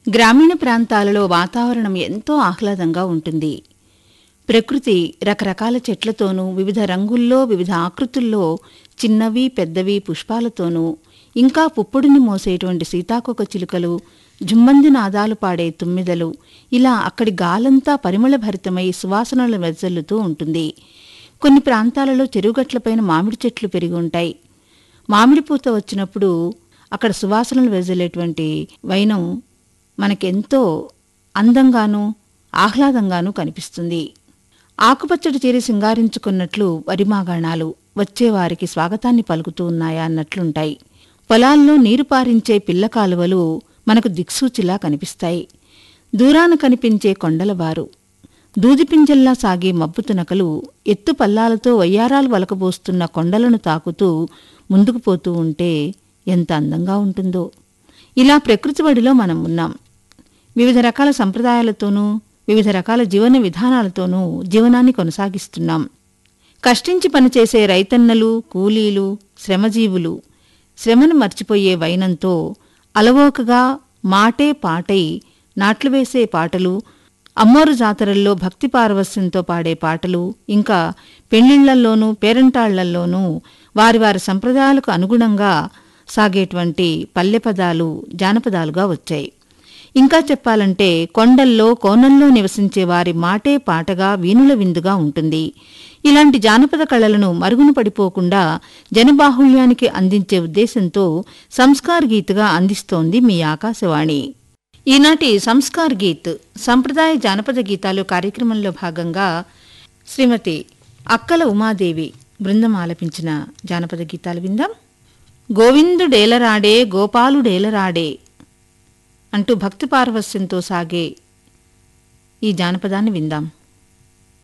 గ్రామీణ ప్రాంతాలలో వాతావరణం ఎంతో ఆహ్లాదంగా ఉంటుంది ప్రకృతి రకరకాల చెట్లతోనూ వివిధ రంగుల్లో వివిధ ఆకృతుల్లో చిన్నవి పెద్దవి పుష్పాలతోనూ ఇంకా పుప్పొడిని మోసేటువంటి సీతాకొక చిలుకలు జుమ్మంది నాదాలు పాడే తుమ్మిదలు ఇలా అక్కడి గాలంతా పరిమళభరితమై సువాసనలు వెదజల్లుతూ ఉంటుంది కొన్ని ప్రాంతాలలో చెరువుగట్లపైన మామిడి చెట్లు పెరిగి ఉంటాయి మామిడి పూత వచ్చినప్పుడు అక్కడ సువాసనలు వెదజల్లేటువంటి వైనం మనకెంతో అందంగానూ ఆహ్లాదంగానూ కనిపిస్తుంది ఆకుపచ్చడి చీర సింగారించుకున్నట్లు వరిమాగాణాలు వచ్చేవారికి స్వాగతాన్ని పలుకుతూ ఉన్నాయా అన్నట్లుంటాయి పొలాల్లో నీరు పారించే పిల్ల కాలువలు మనకు దిక్సూచిలా కనిపిస్తాయి దూరాన కనిపించే కొండలవారు దూదిపింజల్లా సాగే మబ్బు తునకలు ఎత్తు పల్లాలతో వయ్యారాలు వలకబోస్తున్న కొండలను తాకుతూ ముందుకు పోతూ ఉంటే ఎంత అందంగా ఉంటుందో ఇలా ప్రకృతి బడిలో మనం ఉన్నాం వివిధ రకాల సంప్రదాయాలతోనూ వివిధ రకాల జీవన విధానాలతోనూ జీవనాన్ని కొనసాగిస్తున్నాం కష్టించి పనిచేసే రైతన్నలు కూలీలు శ్రమజీవులు శ్రమను మర్చిపోయే వైనంతో అలవోకగా మాటే పాటై నాట్లు వేసే పాటలు అమ్మోరు జాతరల్లో భక్తి పారవస్యంతో పాడే పాటలు ఇంకా పెళ్లిళ్లల్లోనూ పేరంటాళ్లల్లోనూ వారి వారి సంప్రదాయాలకు అనుగుణంగా సాగేటువంటి పల్లె పదాలు జానపదాలుగా వచ్చాయి ఇంకా చెప్పాలంటే కొండల్లో కోనల్లో నివసించే వారి మాటే పాటగా వీణుల విందుగా ఉంటుంది ఇలాంటి జానపద కళలను మరుగున పడిపోకుండా జనబాహుళ్యానికి అందించే ఉద్దేశంతో సంస్కార్ గీత్గా అందిస్తోంది మీ ఆకాశవాణి ఈనాటి సంస్కార్ గీత్ సంప్రదాయ జానపద గీతాలు కార్యక్రమంలో భాగంగా శ్రీమతి అక్కల ఉమాదేవి బృందం ఆలపించిన జానపద గీతాలు విందాం గోవిందుడేలరాడే గోపాలుడేలరాడే అంటూ భక్తి పారవస్యంతో సాగే ఈ జానపదాన్ని విందాం